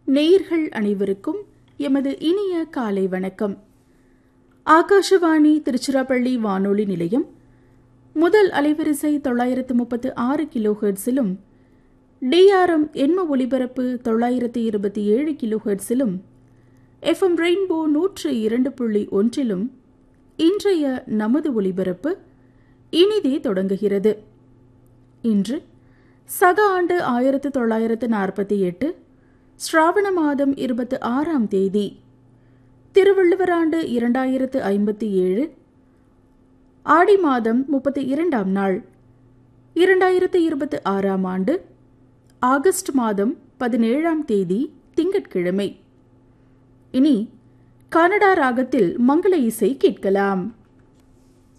நேயர்கள் அனைவருக்கும் எமது இனிய காலை வணக்கம் ஆகாஷவாணி திருச்சிராப்பள்ளி வானொலி நிலையம் முதல் அலைவரிசை தொள்ளாயிரத்து முப்பத்து ஆறு கிலோ ஹெர்ட்ஸிலும் டிஆர்எம் எண்ம ஒலிபரப்பு தொள்ளாயிரத்து இருபத்தி ஏழு கிலோ ஹெர்ட்ஸிலும் எஃப்எம் ரெயின்போ நூற்று இரண்டு புள்ளி ஒன்றிலும் இன்றைய நமது ஒலிபரப்பு இனிதே தொடங்குகிறது இன்று சக ஆண்டு ஆயிரத்து தொள்ளாயிரத்து நாற்பத்தி எட்டு ஸ்ராவண மாதம் இருபத்தி ஆறாம் தேதி திருவள்ளுவர் ஆண்டு இரண்டாயிரத்து ஐம்பத்தி ஏழு ஆடி மாதம் முப்பத்தி இரண்டாம் நாள் இரண்டாயிரத்து இருபத்தி ஆறாம் ஆண்டு ஆகஸ்ட் மாதம் பதினேழாம் தேதி திங்கட்கிழமை இனி கனடா ராகத்தில் மங்கள இசை கேட்கலாம்